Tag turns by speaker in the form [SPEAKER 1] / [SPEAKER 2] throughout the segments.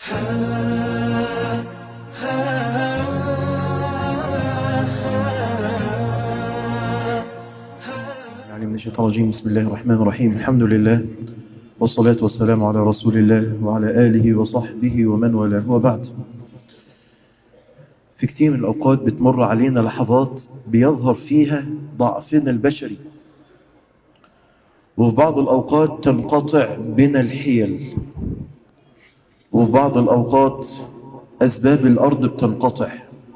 [SPEAKER 1] يعني من الشيطان الرجيم بسم الله الرحمن الرحيم الحمد لله والصلاة والسلام على رسول الله وعلى آله وصحبه ومن والاه وبعد في كتير من الأوقات بتمر علينا لحظات بيظهر فيها ضعفنا البشري وفي بعض الأوقات تنقطع بنا الحيل وفي بعض الأوقات أسباب الأرض بتنقطع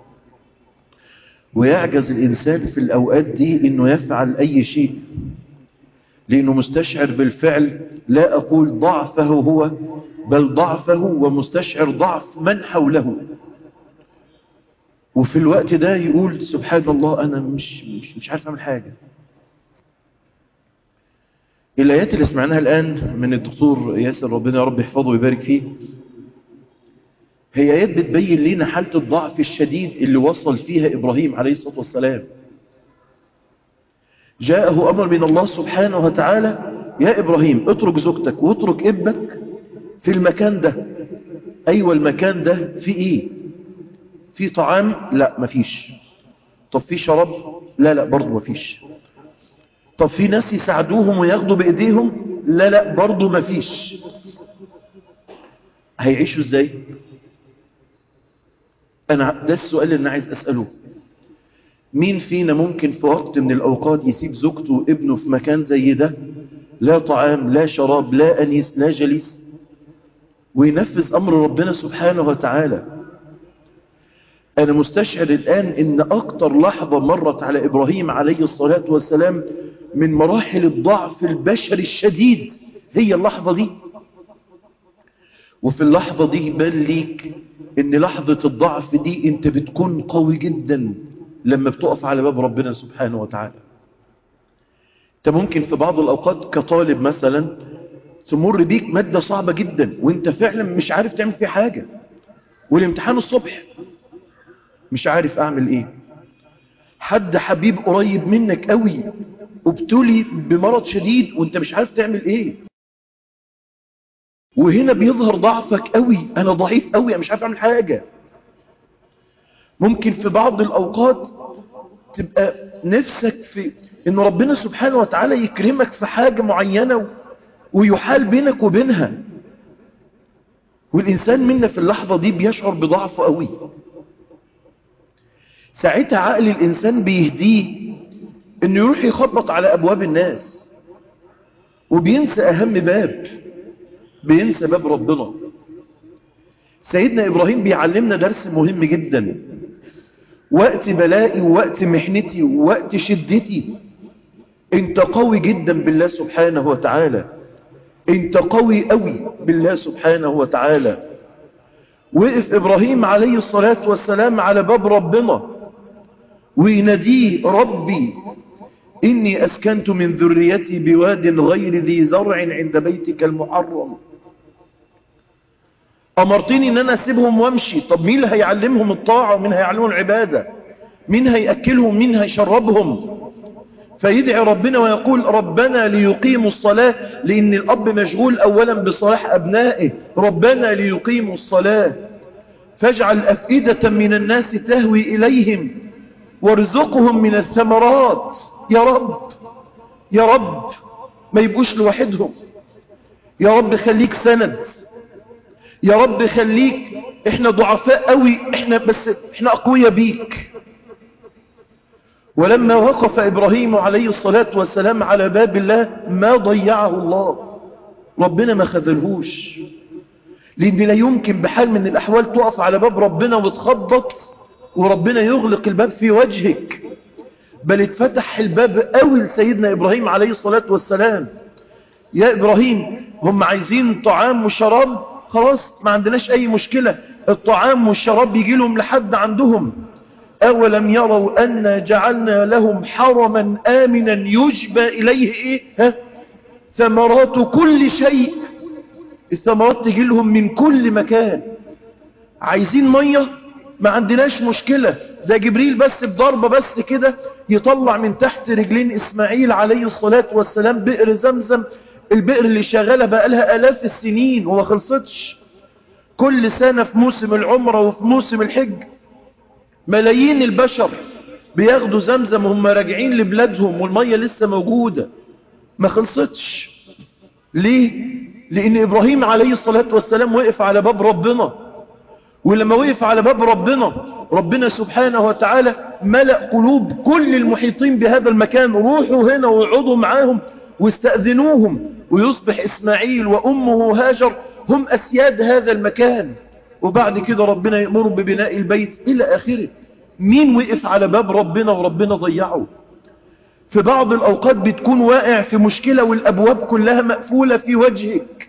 [SPEAKER 1] ويعجز الإنسان في الأوقات دي إنه يفعل أي شيء لأنه مستشعر بالفعل لا أقول ضعفه هو بل ضعفه ومستشعر ضعف من حوله وفي الوقت ده يقول سبحان الله أنا مش, مش, مش عارف أعمل حاجة الآيات اللي سمعناها الآن من الدكتور ياسر ربنا يا رب يحفظه ويبارك فيه هي آيات بتبين لنا حالة الضعف الشديد اللي وصل فيها إبراهيم عليه الصلاة والسلام جاءه أمر من الله سبحانه وتعالى يا إبراهيم اترك زوجتك واترك ابنك في المكان ده أيوة المكان ده في إيه في طعام لا مفيش طب في شراب لا لا برضو مفيش طب في ناس يساعدوهم وياخدوا بإيديهم لا لا برضو مفيش هيعيشوا ازاي أنا ده السؤال اللي أنا عايز أسأله مين فينا ممكن في وقت من الأوقات يسيب زوجته وابنه في مكان زي ده لا طعام لا شراب لا أنيس لا جليس وينفذ أمر ربنا سبحانه وتعالى أنا مستشعر الآن إن أكتر لحظة مرت على إبراهيم عليه الصلاة والسلام من مراحل الضعف البشري الشديد هي اللحظة دي وفي اللحظة دي يبان ليك ان لحظة الضعف دي انت بتكون قوي جدا لما بتقف على باب ربنا سبحانه وتعالى انت ممكن في بعض الاوقات كطالب مثلا تمر بيك مادة صعبة جدا وانت فعلا مش عارف تعمل فيها حاجة والامتحان الصبح مش عارف اعمل ايه حد حبيب قريب منك قوي وابتلي بمرض شديد وانت مش عارف تعمل ايه وهنا بيظهر ضعفك قوي انا ضعيف قوي انا مش عارف اعمل حاجة ممكن في بعض الاوقات تبقى نفسك في ان ربنا سبحانه وتعالى يكرمك في حاجة معينة ويحال بينك وبينها والانسان منا في اللحظة دي بيشعر بضعفه قوي ساعتها عقل الانسان بيهديه انه يروح يخبط على ابواب الناس وبينسى اهم باب بينسى باب ربنا سيدنا إبراهيم بيعلمنا درس مهم جدا وقت بلائي ووقت محنتي ووقت شدتي انت قوي جدا بالله سبحانه وتعالى انت قوي قوي بالله سبحانه وتعالى وقف إبراهيم عليه الصلاة والسلام على باب ربنا ويناديه ربي إني أسكنت من ذريتي بواد غير ذي زرع عند بيتك المحرم أمرتني أن أنا أسيبهم وامشي طب مين اللي هيعلمهم الطاعة ومين هيعلمهم العبادة مين هيأكلهم مين هيشربهم فيدعي ربنا ويقول ربنا ليقيموا الصلاة لأن الأب مشغول أولا بصلاح أبنائه ربنا ليقيموا الصلاة فاجعل أفئدة من الناس تهوي إليهم وارزقهم من الثمرات يا رب يا رب ما يبقوش لوحدهم يا رب خليك سند يا رب خليك احنا ضعفاء قوي احنا بس احنا اقوياء بيك ولما وقف ابراهيم عليه الصلاة والسلام على باب الله ما ضيعه الله ربنا ما خذلهوش لان لا يمكن بحال من الاحوال تقف على باب ربنا وتخبط وربنا يغلق الباب في وجهك بل اتفتح الباب قوي لسيدنا إبراهيم عليه الصلاة والسلام يا إبراهيم هم عايزين طعام وشراب خلاص ما عندناش أي مشكلة الطعام والشراب يجي لهم لحد عندهم أولم يروا أن جعلنا لهم حرما آمنا يجبى إليه إيه ها؟ ثمرات كل شيء الثمرات تجي لهم من كل مكان عايزين مية ما عندناش مشكلة ده جبريل بس بضربة بس كده يطلع من تحت رجلين إسماعيل عليه الصلاة والسلام بئر زمزم البئر اللي شغالة بقى لها آلاف السنين وما خلصتش كل سنة في موسم العمرة وفي موسم الحج ملايين البشر بياخدوا زمزم وهم راجعين لبلادهم والمية لسه موجودة ما خلصتش ليه لان ابراهيم عليه الصلاة والسلام وقف على باب ربنا ولما وقف على باب ربنا ربنا سبحانه وتعالى ملأ قلوب كل المحيطين بهذا المكان روحوا هنا ويقعدوا معاهم واستأذنوهم ويصبح إسماعيل وأمه هاجر هم أسياد هذا المكان وبعد كده ربنا يأمر ببناء البيت إلى آخره مين وقف على باب ربنا وربنا ضيعه في بعض الأوقات بتكون واقع في مشكلة والأبواب كلها مقفولة في وجهك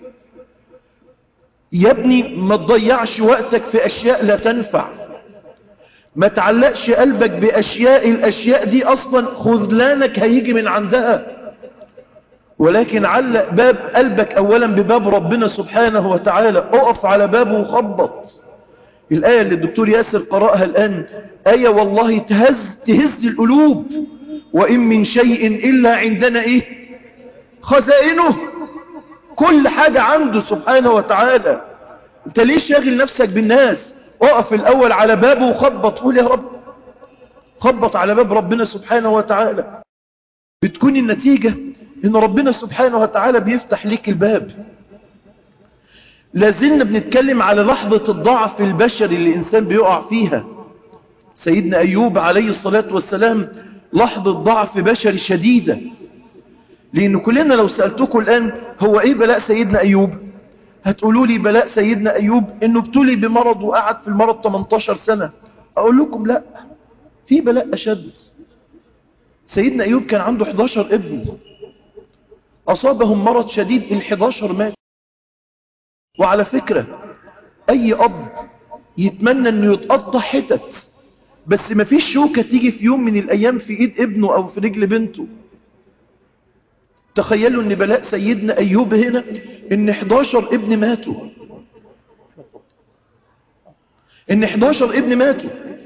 [SPEAKER 1] يا ابني ما تضيعش وقتك في أشياء لا تنفع ما تعلقش قلبك بأشياء الأشياء دي أصلا خذلانك هيجي من عندها ولكن علق باب قلبك أولا بباب ربنا سبحانه وتعالى اقف على بابه وخبط الآية اللي الدكتور ياسر قرأها الآن آية والله تهز, تهز القلوب وإن من شيء إلا عندنا إيه خزائنه كل حاجة عنده سبحانه وتعالى انت ليه شاغل نفسك بالناس اقف الاول على بابه وخبط قول يا رب خبط على باب ربنا سبحانه وتعالى بتكون النتيجة ان ربنا سبحانه وتعالى بيفتح ليك الباب لازلنا بنتكلم على لحظة الضعف البشري اللي الانسان بيقع فيها سيدنا ايوب عليه الصلاة والسلام لحظة ضعف بشري شديدة لأن كلنا لو سألتكم الآن هو إيه بلاء سيدنا أيوب هتقولوا لي بلاء سيدنا أيوب إنه ابتلي بمرض وقعد في المرض 18 سنة أقول لكم لا في بلاء أشد سيدنا أيوب كان عنده 11 ابن أصابهم مرض شديد ال 11 مات وعلى فكرة أي أب يتمنى أنه يتقطع حتت بس ما فيش شوكة تيجي في يوم من الأيام في إيد ابنه أو في رجل بنته تخيلوا ان بلاء سيدنا ايوب هنا ان 11 ابن ماتوا ان 11 ابن ماتوا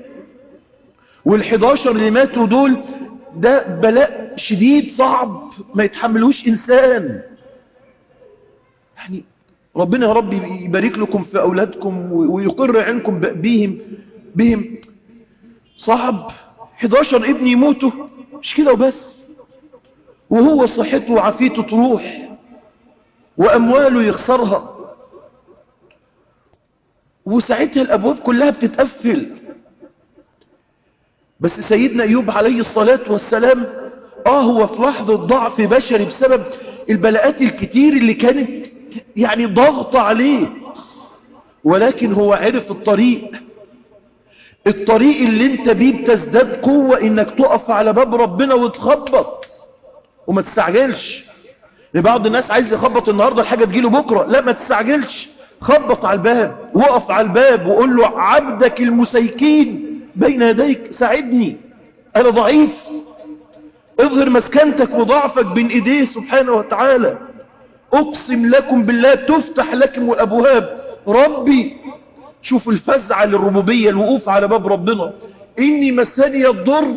[SPEAKER 1] وال11 اللي ماتوا دول ده بلاء شديد صعب ما يتحملوش انسان يعني ربنا يا رب يبارك لكم في اولادكم ويقر عنكم بهم بهم صعب 11 ابن يموتوا مش كده وبس وهو صحته وعافيته تروح وأمواله يخسرها وساعتها الأبواب كلها بتتقفل بس سيدنا أيوب عليه الصلاة والسلام آه هو في لحظة ضعف بشري بسبب البلاءات الكتير اللي كانت يعني ضغط عليه ولكن هو عرف الطريق الطريق اللي انت بيه بتزداد قوة انك تقف على باب ربنا وتخبط وما تستعجلش لبعض الناس عايز يخبط النهاردة الحاجة تجيله بكرة لا ما تستعجلش خبط على الباب وقف على الباب وقول له عبدك المسيكين بين يديك ساعدني انا ضعيف اظهر مسكنتك وضعفك بين ايديه سبحانه وتعالى اقسم لكم بالله تفتح لكم الابواب ربي شوف الفزعة للربوبية الوقوف على باب ربنا اني مسني الضر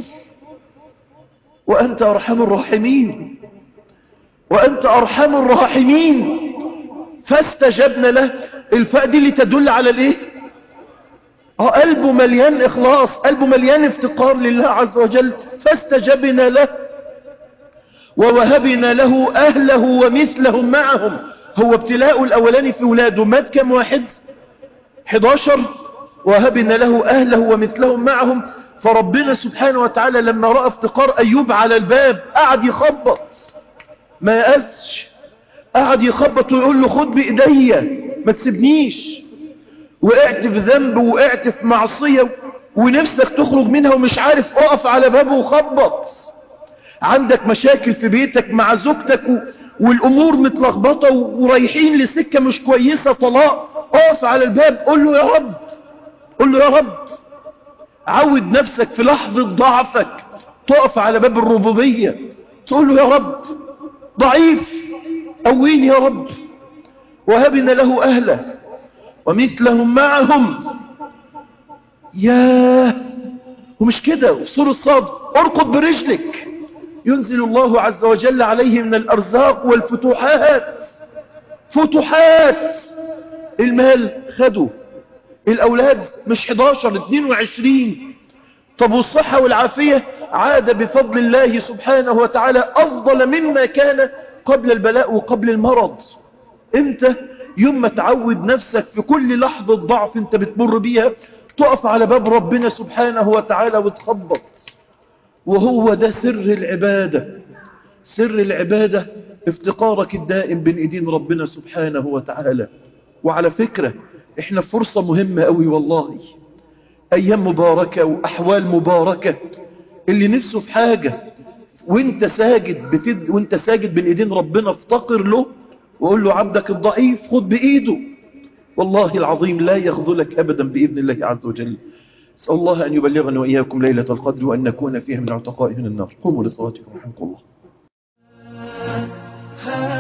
[SPEAKER 1] وأنت أرحم الراحمين وأنت أرحم الراحمين فاستجبنا له الفاء دي اللي تدل على الايه اه قلبه مليان اخلاص قلبه مليان افتقار لله عز وجل فاستجبنا له ووهبنا له اهله ومثلهم معهم هو ابتلاء الاولاني في ولاده مات كم واحد 11 وهبنا له اهله ومثلهم معهم فربنا سبحانه وتعالى لما رأى افتقار أيوب على الباب قعد يخبط ما يأسش قعد يخبط ويقول له خد بإيديا ما تسيبنيش وقعت في ذنب وقعت في معصية ونفسك تخرج منها ومش عارف اقف على بابه وخبط عندك مشاكل في بيتك مع زوجتك و... والامور متلخبطة ورايحين لسكة مش كويسة طلاق اقف على الباب قول له يا رب قول له يا رب عود نفسك في لحظة ضعفك تقف على باب الربوبية تقول له يا رب ضعيف قويني يا رب وهبنا له أهله ومثلهم معهم ياه ومش كده في سورة الصاد اركض برجلك ينزل الله عز وجل عليه من الأرزاق والفتوحات فتوحات المال خدوا الأولاد مش 11 22 طب والصحة والعافية عاد بفضل الله سبحانه وتعالى أفضل مما كان قبل البلاء وقبل المرض امتى يوم ما تعود نفسك في كل لحظة ضعف انت بتمر بيها تقف على باب ربنا سبحانه وتعالى وتخبط وهو ده سر العبادة سر العبادة افتقارك الدائم بين ايدين ربنا سبحانه وتعالى وعلى فكرة احنا في فرصة مهمة قوي والله ايام مباركة واحوال مباركة اللي نفسه في حاجة وانت ساجد بتد وانت ساجد بين ايدين ربنا افتقر له وقول له عبدك الضعيف خد بايده والله العظيم لا يخذلك ابدا باذن الله عز وجل اسال الله ان يبلغنا واياكم ليله القدر وان نكون فيها من عتقائه من النار قوموا لصلاتكم رحمكم الله